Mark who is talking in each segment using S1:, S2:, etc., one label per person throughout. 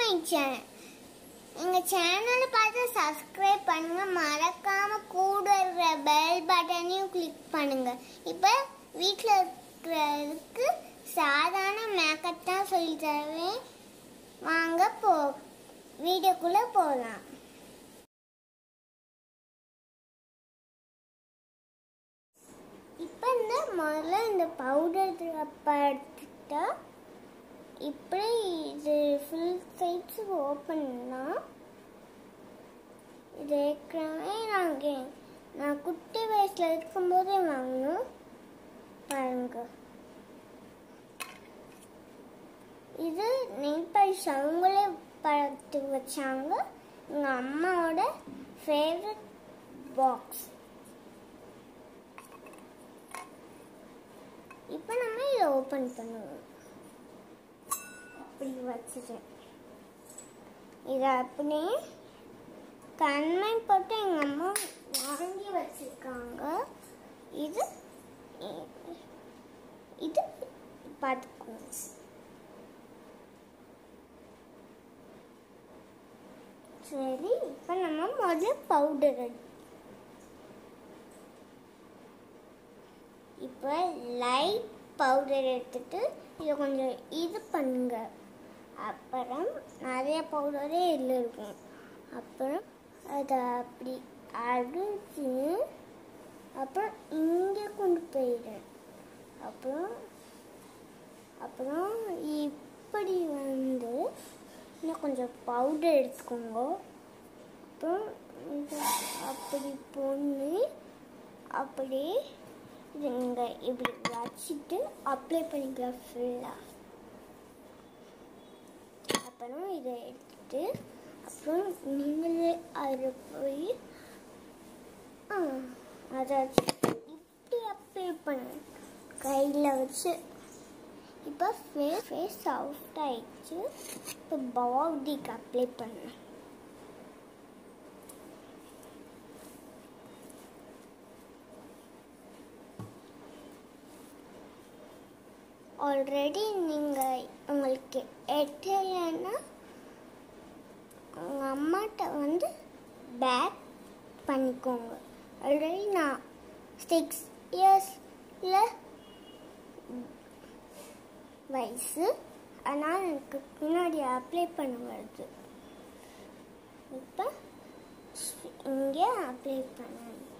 S1: My channel எங்கள் சேனலை பார்த்து சப்ஸ்கிரைப் பண்ணுங்க மறக்காம கூட இருக்கிற பெல் பட்டனையும் கிளிக் பண்ணுங்க இப்போ வீட்டில் இருக்கிறதுக்கு சாதாரண மேக்கப் தான் சொல்லி தருவேன் வாங்க போ வீடியோக்குள்ளே போகலாம் இப்போ இந்த முதல்ல இந்த பவுடர் எடுத்துக்கிட்டா இப்படி இது ஃபுல் சைட்ஸ் ஓப்பன் பண்ணலாம் இது ஏற்கனவே நாங்கள் நான் குட்டி வயசில் இருக்கும்போதே வாங்கினோம் பாருங்க இது நெல் பாலிஷ் அவங்களே பழத்து வச்சாங்க எங்கள் அம்மாவோட ஃபேவரட் பாக்ஸ் இப்போ நம்ம இதை ஓப்பன் பண்ணுவோம் அப்படி வச்சுட்டேன் இதை அப்படியே கண்மை போட்டு எங்கள் அம்மா வாங்கி வச்சிருக்காங்க இது இது பார்த்துக்கோங்க சரி இப்போ நம்ம முதல்ல பவுடர் இப்போ லைட் பவுடர் எடுத்துட்டு இதை கொஞ்சம் இது பண்ணுங்க அப்புறம் நிறைய பவுடரே இதில் இருக்கும் அப்புறம் அதை அப்படி அடிச்சு அப்புறம் இங்கே கொண்டு போயிடுறேன் அப்புறம் அப்புறம் இப்படி வந்து இன்னும் கொஞ்சம் பவுடர் எடுத்துக்கோங்க அப்புறம் இதை அப்படி பொண்ணு அப்படியே இது நீங்கள் இப்படி வச்சுட்டு அப்ளை பண்ணிக்கலாம் ஃபுல்லாக அப்புறம் இதை எடுத்துட்டு அப்புறம் நீங்களே அதில் போய் ஆ அதை இப்படி அப்ளை பண்ணு கையில் வச்சு இப்போ ஃபேஸ் ஃபேஸ் சாஃப்ட் ஆயிடுச்சு இப்போ பாடிக்கு அப்ளை பண்ணேன் ஆல்ரெடி நீங்கள் உங்களுக்கு எட்டலைன்னா உங்கள் அம்மாட்ட வந்து பேக் பண்ணிக்கோங்க ஆல்ரெடி நான் சிக்ஸ் இயர்ஸில் வயசு அதனால் எனக்கு பின்னாடி அப்ளை பண்ண வருது இப்போ இங்கே அப்ளை பண்ண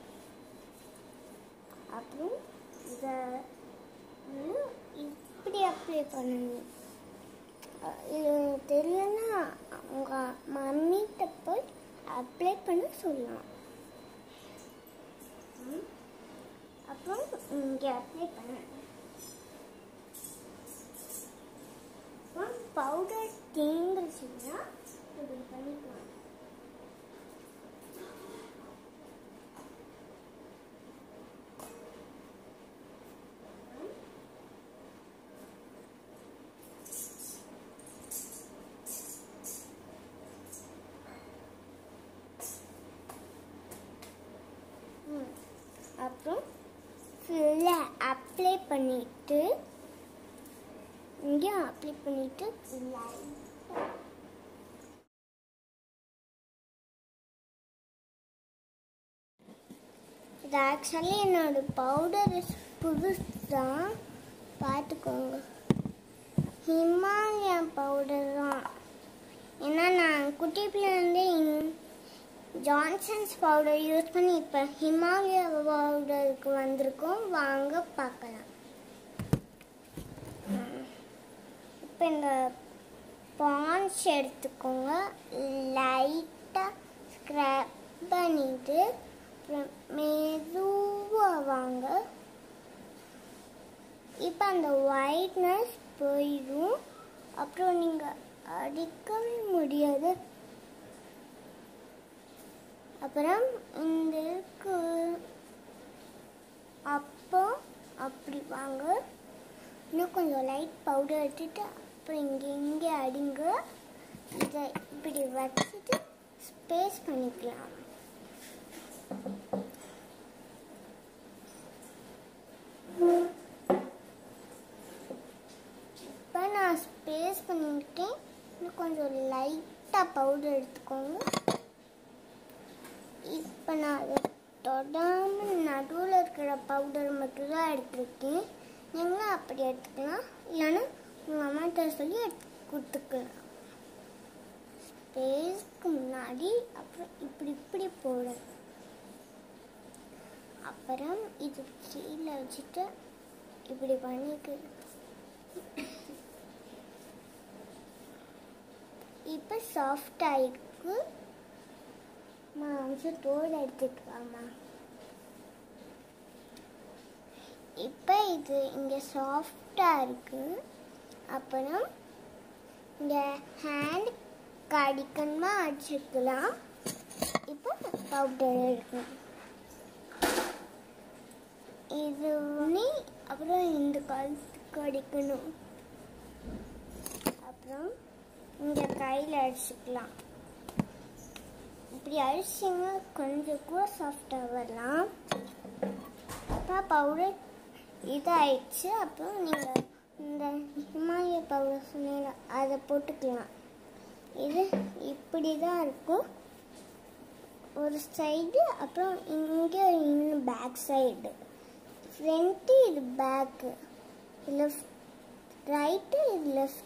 S1: அப்புறம் இதை இப்படி அப்ளை பண்ணணும் இது தெரியலன்னா உங்கள் மம்மிகிட்ட போய் அப்ளை பண்ண சொல்லலாம் அப்புறம் இங்கே அப்ளை பண்ண பவுடர் தேங்குச்சுன்னா இப்படி பண்ணிக்கலாம் அப்புறம் ஃபுல்லாக அப்ளை பண்ணிட்டு இங்கேயும் அப்ளை பண்ணிட்டு இது ஆக்சுவலி என்னோட பவுடர் புதுசு தான் பார்த்துக்கோங்க ஹிமாலயன் பவுடர் தான் ஏன்னா நான் குட்டி பிள்ளைலேருந்தே ஜான்சன்ஸ் பவுடர் யூஸ் பண்ணி இப்போ ஹிமாலயா பவுடருக்கு வந்திருக்கோம் வாங்க பார்க்கலாம் இப்போ இந்த பான்ஸ் எடுத்துக்கோங்க லைட்டாக ஸ்க்ரப் பண்ணிட்டு அப்புறம் மெதுவாக வாங்க இப்போ அந்த ஒயிட்னஸ் போயிடும் அப்புறம் நீங்கள் அடிக்கவே முடியாது அப்புறம் இந்த இருக்கு அப்போ அப்படி வாங்க இன்னும் கொஞ்சம் லைட் பவுடர் எடுத்துட்டு அப்புறம் இங்கே இங்கே அடிங்க இதை இப்படி வச்சுட்டு ஸ்பேஸ் பண்ணிக்கலாம் இப்போ நான் ஸ்பேஸ் பண்ணிட்டேன் இன்னும் கொஞ்சம் லைட்டாக பவுடர் எடுத்துக்கோங்க இப்போ நான் அதை தொடாமல் நடுவில் இருக்கிற பவுடர் மட்டும் தான் எடுத்துருக்கேன் நீங்களும் அப்படி எடுத்துக்கலாம் இல்லைன்னா உங்கள் அம்மாட்ட சொல்லி எடுத்து கொடுத்துக்கலாம் ஸ்பேஸ்க்கு முன்னாடி அப்புறம் இப்படி இப்படி போடும் அப்புறம் இது கீழே வச்சுட்டு இப்படி பண்ணிக்கு இப்போ சாஃப்ட் ஆயிருக்கு மாம்சம் தோல் எடுத்துட்டு வாமா இப்போ இது இங்கே சாஃப்டாக இருக்கு அப்புறம் இங்கே ஹேண்ட் கடிக்கணுமா அடிச்சுக்கலாம் இப்போ பவுடர் எடுக்கணும் இது உனி அப்புறம் இந்த கழுத்துக்கு அடிக்கணும் அப்புறம் இங்கே கையில் அடிச்சுக்கலாம் இப்படி அடிச்சிங்கன்னா கொஞ்சம் கூட சாஃப்டாக வரலாம் அப்போ பவுடர் இதாயிடுச்சு அப்புறம் நீங்கள் இந்த ஹிமாலய பவுடர் சொன்னீங்க அதை போட்டுக்கலாம் இது இப்படி தான் இருக்கும் ஒரு சைடு அப்புறம் இங்கே இன்னும் பேக் சைடு ஃப்ரண்ட்டு இது பேக்கு லெஃப்ட் ரைட்டு இது லெஃப்ட்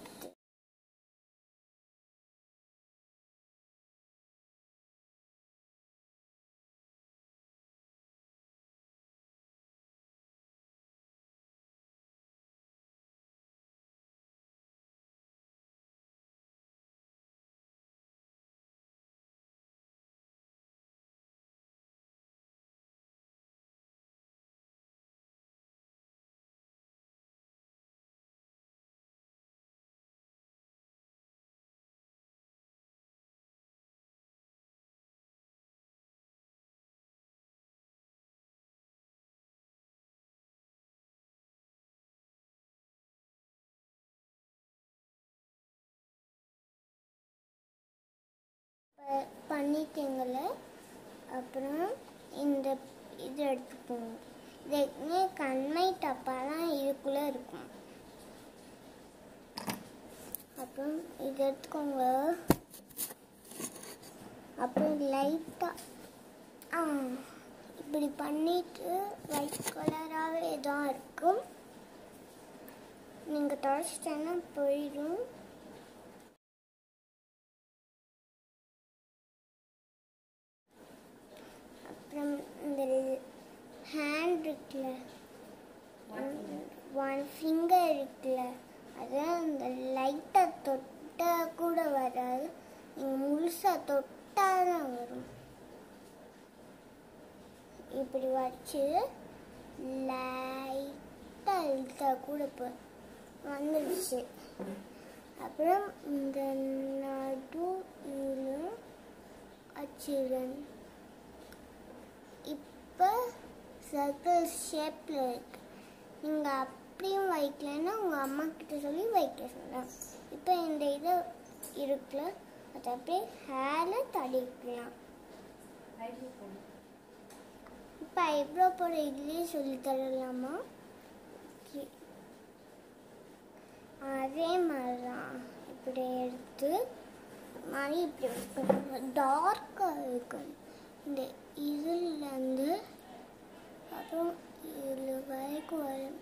S1: ப- பண்ணிட்டீங்கள அப்புறம் இந்த இது எடுத்துக்கோங்க இது ஏற்கனவே கண்மை டப்பாலாம் இதுக்குள்ளே இருக்கும் அப்புறம் இது எடுத்துக்கோங்க அப்புறம் லைட்டாக ஆ இப்படி பண்ணிட்டு ஒயிட் கலராகவே தான் இருக்கும் நீங்கள் தொடச்சிட்டேன்னா போயிடும் அப்புறம் இந்த ஹேண்ட் இருக்குல்ல ஒன் ஃபிங்கர் இருக்குல்ல அதான் இந்த லைட்டாக தொட்டால் கூட வராது நீங்கள் முழுசாக தொட்டால் தான் வரும் இப்படி வச்சு லைட்டாக இழுத்தா கூட இப்போ வந்துடுச்சு அப்புறம் இந்த நடு இதில் வச்சிடுறேன் இப்போ சர்க்கிள் ஷேப்பில் இருக்கு நீங்கள் அப்படியும் வைக்கலைன்னா உங்கள் அம்மா கிட்ட சொல்லி வைக்க சொல்லலாம் இப்போ இந்த இது இருக்குல்ல அதை அப்படியே ஹேரில் தடிக்கலாம் இப்போ ஐப்ரோ போட இதுலேயே சொல்லி தரலாமா Okay. அதே மாதிரி தான் இப்படி எடுத்து மாதிரி இப்படி வைக்கணும் டார்க்காக இருக்கணும் இந்த இதுலேருந்து அப்புறம் இதில் வரைக்கும் வரும்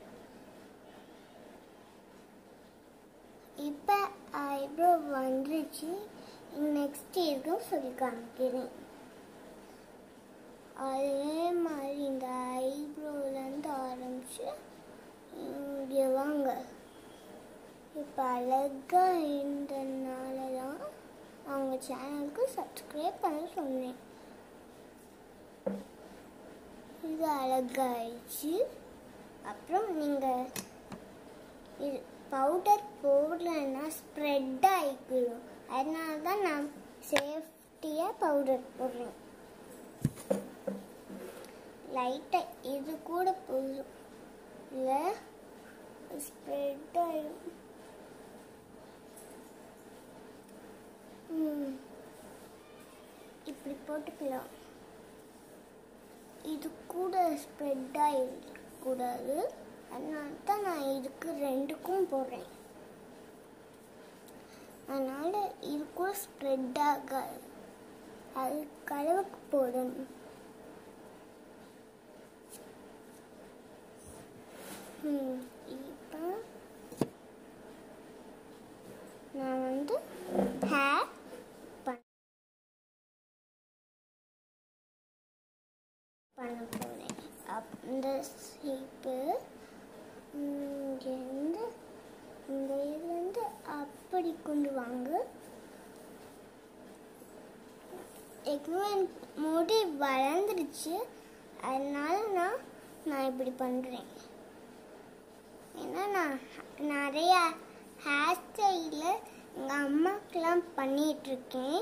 S1: இப்போ ஐப்ரோ வந்துருச்சு நெக்ஸ்ட் இருக்கும் சொல்லி காமிக்கிறேன் அதே மாதிரி இந்த ஐப்ரோலேருந்து ஆரம்பிச்சு இங்கே வாங்க இப்போ அழகாக இருந்ததுனால தான் அவங்க சேனலுக்கு சப்ஸ்கிரைப் பண்ண சொன்னேன் இது அழகாயிடுச்சு அப்புறம் நீங்கள் இது பவுடர் போடலைன்னா ஸ்ப்ரெட் ஆகிக்கிடும் அதனால தான் நான் சேஃப்டியாக பவுடர் போடுறேன் லைட்டாக இது கூட போதும் இல்லை ஸ்ப்ரெட் ஆகிடும் ம். இப்படி போட்டுக்கலாம் இது கூட ஸ்ப்ரெட் ஆகிடக்கூடாது அதனால தான் நான் இதுக்கு ரெண்டுக்கும் போடுறேன் அதனால இது கூட ஸ்ப்ரெட் ஆகாது அது கலவுக்கு போடணும் ம், இப்போ நான் வந்து ஹேர் பண்ண பண்ண போகிறேன் அந்த ஷேப்பு இங்கேருந்து இந்த இதுலேருந்து அப்படி கொண்டு வாங்க எக்மெண்ட் முடி வளர்ந்துருச்சு அதனால நான் நான் இப்படி பண்ணுறேன் ஏன்னா நான் நிறைய ஹேர் ஸ்டைலில் எங்கள் அம்மாக்கெலாம் பண்ணிகிட்ருக்கேன்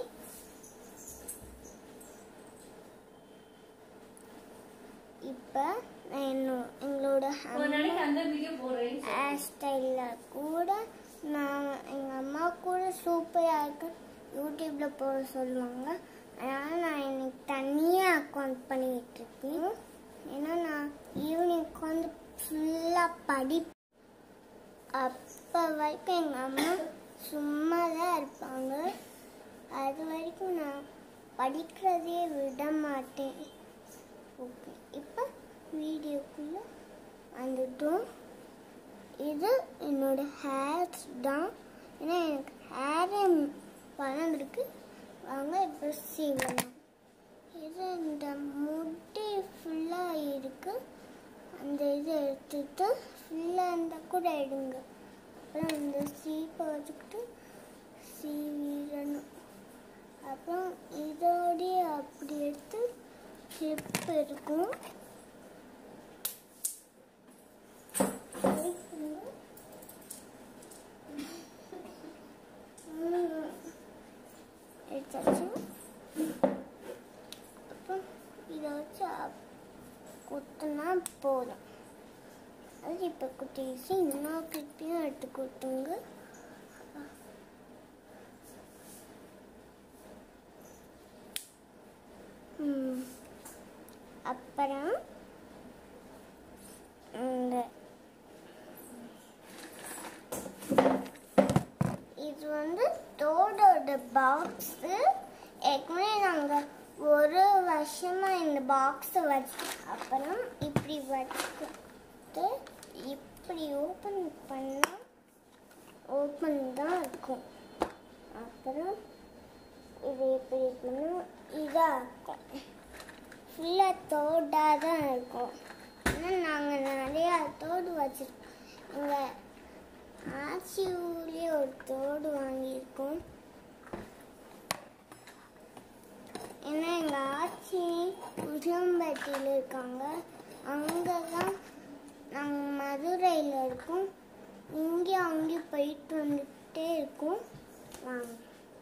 S1: இப்போ நான் என்னோ- எங்களோட
S2: ஒரு நாளைக்கு அந்த வீடியோ போடுறேன்
S1: ஹேர் ஸ்டைலில் கூட நான் எங்கள் அம்மா கூட சூப்பராக இருக்கு யூடியூப்பில் போட சொல்லுவாங்க அதனால் நான் இன்னைக்கு தனியாக அக்கௌண்ட் பண்ணிக்கிட்டு இருக்கேன் ஏன்னா நான் ஈவினிங் உட்காந்து ஃபுல்லாக படி அப்போ வரைக்கும் எங்கள் அம்மா சும்மா தான் இருப்பாங்க அது வரைக்கும் நான் படிக்கிறதே விட மாட்டேன் ஓகே இப்போ வீடியோக்குள்ளே வந்துட்டோம் இது என்னோட ஹேர்ஸ் தான் ஏன்னா எனக்கு ஹேரே வளர்ந்துருக்கு வாங்க இப்போ சீவலாம் இது இந்த முடி ஃபுல்லாக இருக்கு அந்த இது எடுத்துட்டு ஃபுல்லாக இருந்தால் கூட எடுங்க அப்புறம் இந்த சீப்பை வச்சுக்கிட்டு சீவிடணும் அப்புறம் இதோடய அப்படி எடுத்து கிளிப் இருக்கும் எடுத்தாச்சு அப்புறம் இதை வச்சு அப்- குத்துனா போதும் அது இப்போ குத்திச்சு இன்னொரு கிளிப்பையும் எடுத்து கொடுத்துங்க ம். அப்புறம் இந்த இது வந்து தோடோட பாக்ஸு ஏற்கனவே நாங்கள் ஒரு வருஷமாக இந்த பாக்ஸை வச்சு அப்புறம் இப்படி வச்சுக்கிட்டு இப்படி ஓப்பன் பண்ணால் ஓப்பன் தான் இருக்கும் அப்புறம் இது இப்படி பண்ணால் இதாக இருக்கும் ஃபுல்லாக தோடாக தான் இருக்கும் ஆனால் நாங்கள் நிறையா தோடு வச்சுருக்கோம் எங்கள் ஆச்சி ஊர்லேயே ஒரு தோடு வாங்கியிருக்கோம் ஏன்னா எங்கள் ஆச்சி உசிலம்பட்டியில் இருக்காங்க அங்கே தான் நாங்கள் மதுரையில் இருக்கோம் இங்கேயும் அங்கேயும் போயிட்டு வந்துட்டே இருக்கோம் வாங்க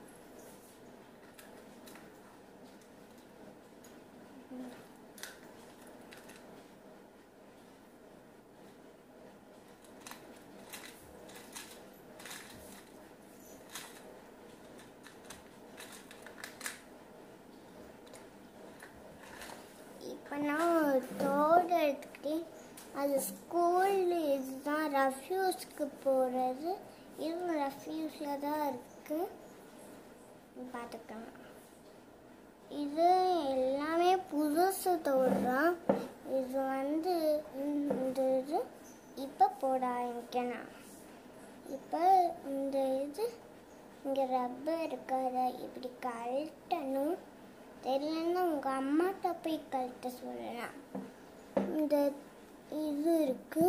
S1: இப்போ நான் ஒரு தோடு எடுத்துக்கிட்டேன் அது ஸ்கூல் இதுதான் ரஃப்யூஸ்க்கு போகிறது இது ரஃப்யூஸில் தான் இருக்குது பார்த்துக்கலாம் இது எல்லாமே புதுசு தோடு தான் இது வந்து இந்த இது இப்போ போட ஆரம்பிக்கணும் இப்போ இந்த இது இங்கே ரப்பர் இருக்காத இப்படி கழட்டணும் தெரியலன்னா உங்கள் அம்மாட்ட போய் கழட்ட சொல்லலாம் இந்த இது இருக்கு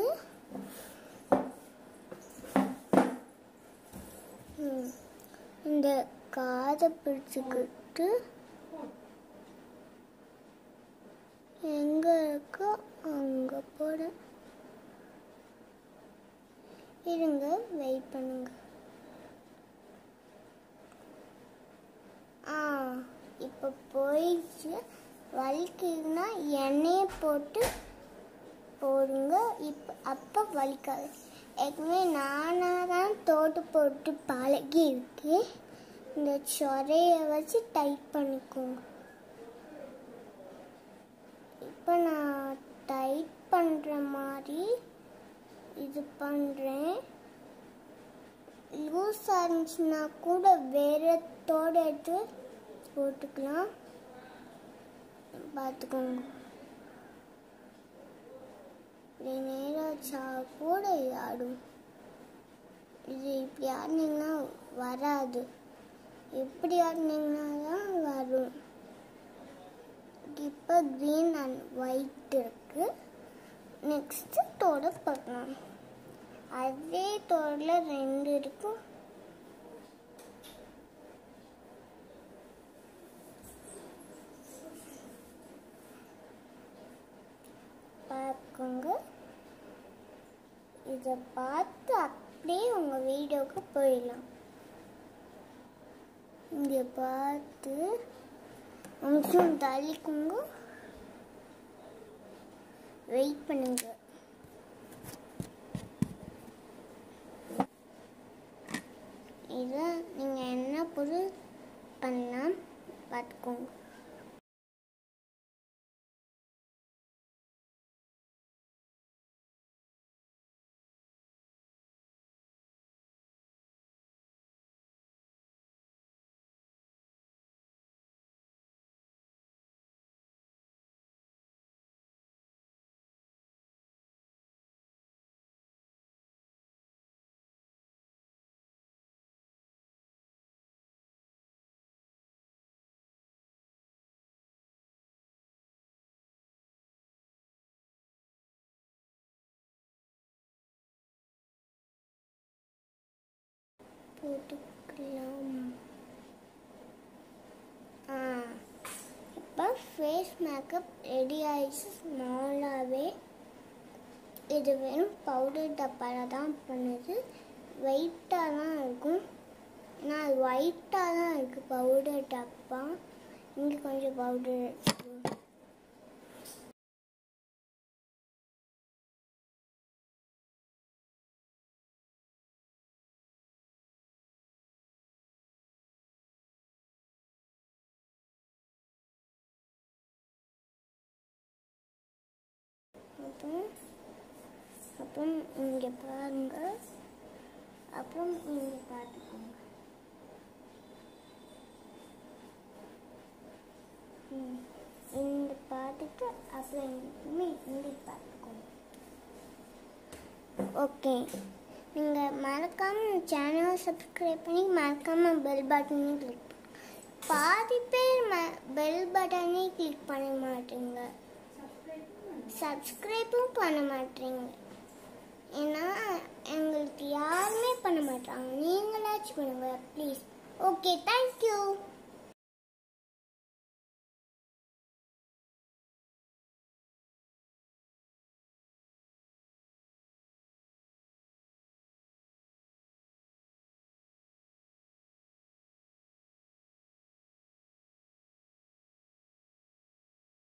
S1: ம். இந்த காதை பிடிச்சுக்கிட்டு எங்க இருக்கோ அங்க போட இருங்க வெயிட் பண்ணுங்க ஆ இப்போ போயிடுச்சு வலிக்குதுன்னா எண்ணெயை போட்டு போடுங்க இப்போ அப்போ வலிக்காது ஏற்கனவே நானாக தான் தோட்டு போட்டு பழகி இருக்கேன் இந்த சொரையை வச்சு டைட் பண்ணிக்கோங்க இப்போ நான் டைட் பண்ணுற மாதிரி இது பண்ணுறேன் லூஸாக இருந்துச்சுன்னா கூட வேறு தோடு எடுத்து போட்டுக்கலாம் பார்த்துக்கோங்க இப்படி நேராக வச்சா கூட இது ஆடும் இது இப்படி ஆடினீங்கன்னா வராது எப்படி ஆடினீங்கன்னா தான் வரும் இப்போ க்ரீன் அண்ட் ஒயிட் இருக்கு நெக்ஸ்ட் தோட பார்க்கலாம் அதே தோடில் ரெண்டு இருக்கும் பார்க்குங்க இதை பார்த்து அப்படியே உங்கள் வீடியோவுக்கு போயிடலாம் இங்கே பார்த்து கொஞ்சம் தள்ளிக்குங்க வெயிட் பண்ணுங்க இதை நீங்கள் என்ன பொருள் பண்ணலாம் பார்த்துக்கோங்க போட்டுக்கலாம் ஆ இப்போ ஃபேஸ் மேக்கப் ரெடி ஆயிடுச்சு ஸ்மாலாகவே இது வெறும் பவுடர் டப்பாவில் தான் பண்ணுது வெயிட்டாக தான் இருக்கும் ஆனால் அது ஒயிட்டாக தான் இருக்குது பவுடர் டப்பா இங்கே கொஞ்சம் பவுடர் இருக்கு அப்புறம் அப்புறம் இங்கே பாருங்க அப்புறம் இங்கே பார்த்துக்கோங்க ம், இந்த பார்த்துட்டு அப்புறம் இனிமே இங்கே பார்த்துக்கோங்க ஓகே நீங்கள் மறக்காமல் சேனலை சப்ஸ்கிரைப் பண்ணி மறக்காமல் பெல் பட்டனையும் கிளிக் பாதி பேர் ம பெல் பட்டனே கிளிக் பண்ண மாட்டீங்க சப்ஸ்கிரைப்பும் பண்ண மாட்டீங்க ஏன்னா எங்களுக்கு யாருமே பண்ண மாட்டாங்க நீங்களாச்சும் பண்ணுங்க ப்ளீஸ் ஓகே தேங்க்யூ